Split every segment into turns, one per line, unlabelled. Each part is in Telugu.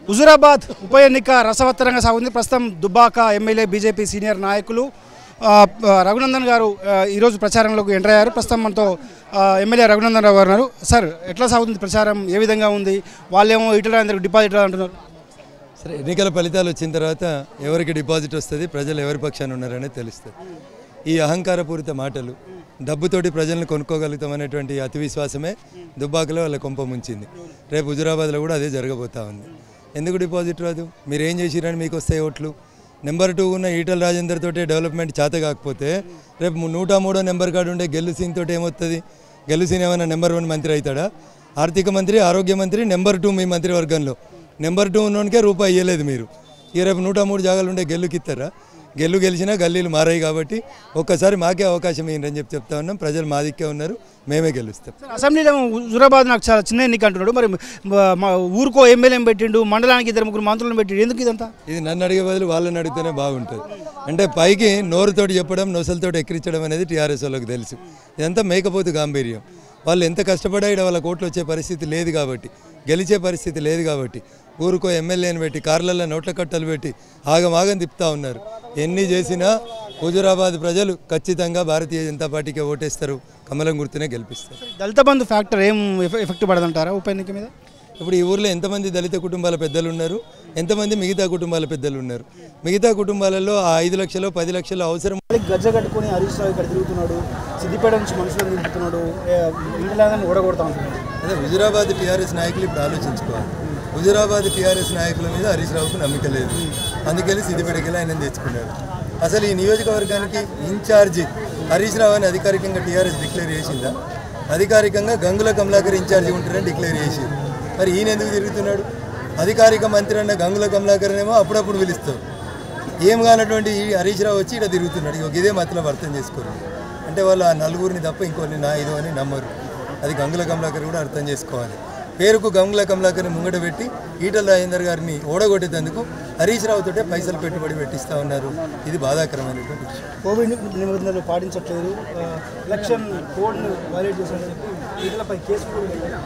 హుజూరాబాద్ ఉప ఎన్నిక రసవత్తరంగా సాగుంది ప్రస్తుతం దుబ్బాక ఎమ్మెల్యే బీజేపీ సీనియర్ నాయకులు ఆ, ఆ, రఘునందన్ గారు ఆ, ఈరోజు ప్రచారంలోకి ఎంటర్ అయ్యారు ప్రస్తుతం మనతో ఆ, ఎమ్మెల్యే రఘునందన్ రావు గారు ఉన్నారు సార్ ఎట్లా సాగుతుంది ప్రచారం ఏ విధంగా ఉంది వాళ్ళేమో ఇటు అందరికి డిపాజిట్ అంటున్నారు
సరే ఎన్నికల ఫలితాలు వచ్చిన తర్వాత ఎవరికి డిపాజిట్ వస్తుంది ప్రజలు ఎవరి పక్షాన ఉన్నారనేది తెలుస్తుంది ఈ అహంకారపూరిత మాటలు డబ్బుతోటి ప్రజలను కొనుక్కోగలుగుతామనేటువంటి అతి విశ్వాసమే దుబ్బాకలో వాళ్ళ కొంప ముంచింది రేపు హుజురాబాద్లో కూడా అదే జరగబోతా ఉంది ఎందుకు డిపాజిట్ రాదు మీరు ఏం చేసిరని మీకు వస్తాయి ఓట్లు నెంబర్ టూ ఉన్న ఈటల రాజేందర్ తోటే డెవలప్మెంట్ చేత కాకపోతే రేపు ము- నూట మూడో నెంబర్ కాడు ఉండే గెల్లు సింగ్ తోటి ఏమొస్తుంది గెల్లు సింగ్ ఏమైనా నెంబర్ వన్ మంత్రి అవుతాడా ఆర్థిక మంత్రి ఆరోగ్య మంత్రి నెంబర్ టూ మీ మంత్రివర్గంలో నెంబర్ టూ ఉన్నోనికే రూపాయి ఇవ్వలేదు మీరు ఈ రేపు నూట మూడు జాగాలు ఉండే గెల్లుకి ఇస్తారా గెల్లు గెలిచినా గల్లీలు మారాయి కాబట్టి ఒక్కసారి మాకే అవకాశం ఏంటని చెప్పి చెప్తా ఉన్నాం ప్రజలు మా దిక్కే ఉన్నారు మేమే గెలుస్తాం
సార్ అసెంబ్లీలో హుజూరాబాద్ నాకు చాలా చిన్న ఎన్నిక అంటున్నాడు మరి మా- మా ఊరికో ఎమ్మెల్యేని పెట్టిండు మండలానికి ఇద్దరు ముగ్గురు మంత్రులను పెట్టిండు ఎందుకు ఇదంతా
ఇది నన్ను అడిగే బదులు వాళ్ళని అడిగితేనే బాగుంటుంది అంటే పైకి నోరుతోటి చెప్పడం నొసలతోటి ఎక్కిరించడం అనేది టీఆర్ఎస్ వాళ్ళకి తెలుసు ఇదంతా మేకపోతు గాంభీర్యం వాళ్ళు ఎంత కష్టపడా ఈడ వాళ్ళ కోట్లు వచ్చే పరిస్థితి లేదు కాబట్టి గెలిచే పరిస్థితి లేదు కాబట్టి ఊరుకో ఎమ్మెల్యేని పెట్టి కార్లలో నోట్ల కట్టలు పెట్టి ఆగమాగం తిప్పుతా ఉన్నారు ఎన్ని చేసినా హుజురాబాద్ ప్రజలు ఖచ్చితంగా భారతీయ జనతా పార్టీకి ఓటేస్తారు కమలం గుర్తునే గెలిపిస్తారు
దళిత బంధు ఫ్యాక్టర్ ఏం ఎఫె- ఎఫెక్ట్ పడదంటారా ఉప ఎన్నిక మీద
ఇప్పుడు ఈ ఊర్లో ఎంతమంది దళిత కుటుంబాల పెద్దలు ఉన్నారు ఎంతమంది మిగతా కుటుంబాల పెద్దలు ఉన్నారు మిగతా కుటుంబాలలో ఆ ఐదు లక్షలు పది లక్షలు అవసరం
గజ్జ కట్టుకొని హరీష్ రావు ఇక్కడ తిరుగుతున్నాడు సిద్దిపేట నుంచి మనుషులను నింపుతున్నాడు ఇండిలాదని ఓడగొడతా ఉంటున్నాడు
అదే హుజురాబాద్ టీఆర్ఎస్ నాయకులు ఇప్పుడు ఆలోచించుకోవాలి హుజురాబాద్ టీఆర్ఎస్ నాయకుల మీద హరీష్ రావుకు నమ్మిక లేదు అందుకని సిద్దిపేటకి ఆయన తెచ్చుకున్నాడు అసలు ఈ నియోజకవర్గానికి ఇన్ఛార్జి హరీష్ రావు అని అధికారికంగా టీఆర్ఎస్ డిక్లేర్ చేసిందా అధికారికంగా గంగుల కమలాకర్ ఇన్ఛార్జి ఉంటారని డిక్లేర్ చేసింది మరి ఈయన ఎందుకు తిరుగుతున్నాడు అధికారిక మంత్రి అన్న గంగుల కమలాకర్ ఏమో అప్పుడప్పుడు పిలుస్తారు ఏం కానటువంటి ఈ హరీష్ రావు వచ్చి ఇక్కడ తిరుగుతున్నాడు ఇక ఇదే మతలం అర్థం చేసుకోరు అంటే వాళ్ళు ఆ నలుగురిని తప్ప ఇంకొన్ని నా ఇది అని నమ్మరు అది గంగుల కమలాకర్ కూడా అర్థం చేసుకోవాలి పేరుకు గంగుల కమలాకర్ని ముంగట పెట్టి ఈటల రాజేందర్ గారిని ఓడగొట్టేందుకు హరీష్ రావు తోటే పైసలు పెట్టుబడి పెట్టిస్తా ఉన్నారు ఇది బాధాకరమైనటువంటి విషయం
కోవిడ్ నిబంధనలు పాటించట్లేదు ఆ, ఎలక్షన్ కోడ్ను వైలేట్ చేశారని చెప్పి వీటిలపై కేసు కూడా పెట్టారు.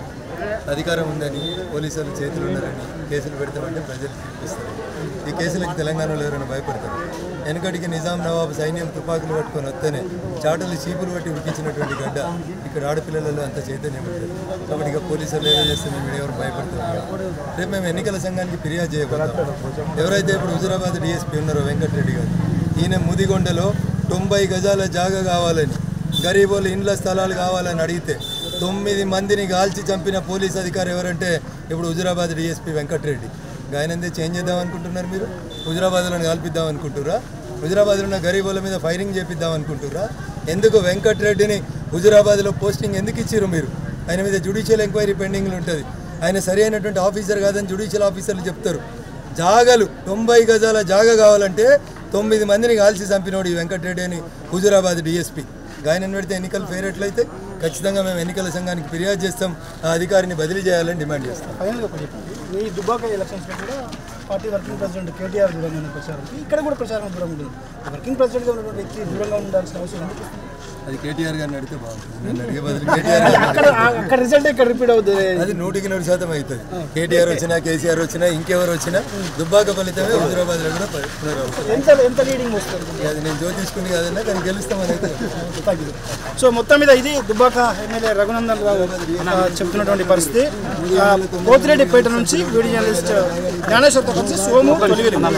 అధికారం ఉందని పోలీసులు చేతులు ఉన్నారని కేసులు పెడతామంటే ప్రజలు తీర్పిస్తారు ఈ కేసులకు తెలంగాణలో ఎవరైనా భయపడతారు వెనకటికి నిజాం నవాబ్ సైన్యం తుపాకులు పట్టుకొని వస్తేనే చాటలు చీపులు పట్టి ఉడికించినటువంటి గడ్డ ఇక్కడ ఆడపిల్లలలో అంత చైతన్యం ఉంటుంది కాబట్టి ఇక పోలీసులు ఏదో చేస్తే మేము ఎవరు భయపడతారు రేపు మేము ఎన్నికల సంఘానికి ఫిర్యాదు చేయబోతాం ఎవరైతే ఇప్పుడు హుజురాబాద్ డిఎస్పీ ఉన్నారో వెంకటరెడ్డి గారు ఈయన ముదిగొండలో తొంభై గజాల జాగా కావాలని గరీబోలు ఇండ్ల స్థలాలు కావాలని అడిగితే తొమ్మిది మందిని కాల్చి చంపిన పోలీస్ అధికారి ఎవరంటే ఇప్పుడు హుజురాబాద్ డిఎస్పీ వెంకటరెడ్డి ఆయనందే చేంజ్ చేద్దాం అనుకుంటున్నారు మీరు హుజురాబాద్లో కాల్పిద్దాం అనుకుంటురా హుజురాబాద్లో ఉన్న గరీబుల మీద ఫైరింగ్ చేపిద్దాం అనుకుంటురా ఎందుకు వెంకటరెడ్డిని హుజురాబాద్లో పోస్టింగ్ ఎందుకు ఇచ్చిర్రు మీరు ఆయన మీద జ్యుడిషియల్ ఎంక్వైరీ పెండింగ్లు ఉంటుంది ఆయన సరి అయినటువంటి ఆఫీసర్ కాదని జ్యుడిషియల్ ఆఫీసర్లు చెప్తారు జాగలు తొంభై గజాల జాగ కావాలంటే తొమ్మిది మందిని కాల్చి చంపినోడు ఈ వెంకటరెడ్డి అని హుజురాబాద్ డిఎస్పీ గాయన పెడితే ఎన్నికలు ఫెయిర్ ఎట్లయితే ఖచ్చితంగా మేము ఎన్నికల సంఘానికి ఫిర్యాదు చేస్తాం ఆ అధికారిని బదిలీ చేయాలని డిమాండ్ చేస్తాం
ఫైనల్గా ఒకటి చెప్పండి మీ దుబ్బాక ఎలక్షన్స్లో కూడా పార్టీ వర్కింగ్ ప్రెసిడెంట్ కేటీఆర్ దూరంగా ఉన్న ప్రచారం ఇక్కడ కూడా ప్రచారం దూరంగా ఉంటుంది వర్కింగ్ ప్రెసిడెంట్గా ఉన్నటువంటి వ్యక్తి దూరంగా ఉండాల్సిన అవసరం ఎందుకు వస్తుంది?
అది కేటీఆర్ గారిని అడిగితే బాగుంటుంది నన్ను అడిగే బదులు కేటీఆర్ గారిని
అక్కడ అక్కడ రిజల్ట్ ఇక్కడ రిపీట్ అవుతుంది
అది నూటికి నూరు శాతం అవుతుంది కేటీఆర్ వచ్చినా కేసీఆర్ వచ్చినా ఇంకెవరు వచ్చినా దుబ్బాక ఫలితమే హుజురాబాద్లో కూడా ప- పునరావృతం
ఎంత ఎంత లీడింగ్ వస్తుంది
అది నేను జ్యోతిష్కుని కాదన్నా కానీ గెలుస్తామని అయితే
థ్యాంక్ యూ సో మొత్తం మీద ఇది దుబ్బాక ఎమ్మెల్యే రఘునందన్ రావు ఆ, చెప్తున్నటువంటి పరిస్థితి ఆ, పోతిరెడ్డిపేట నుంచి వీడియో జర్నలిస్ట్ జ్ఞానేశ్వర్తో కలిసి సోము తొలివేలు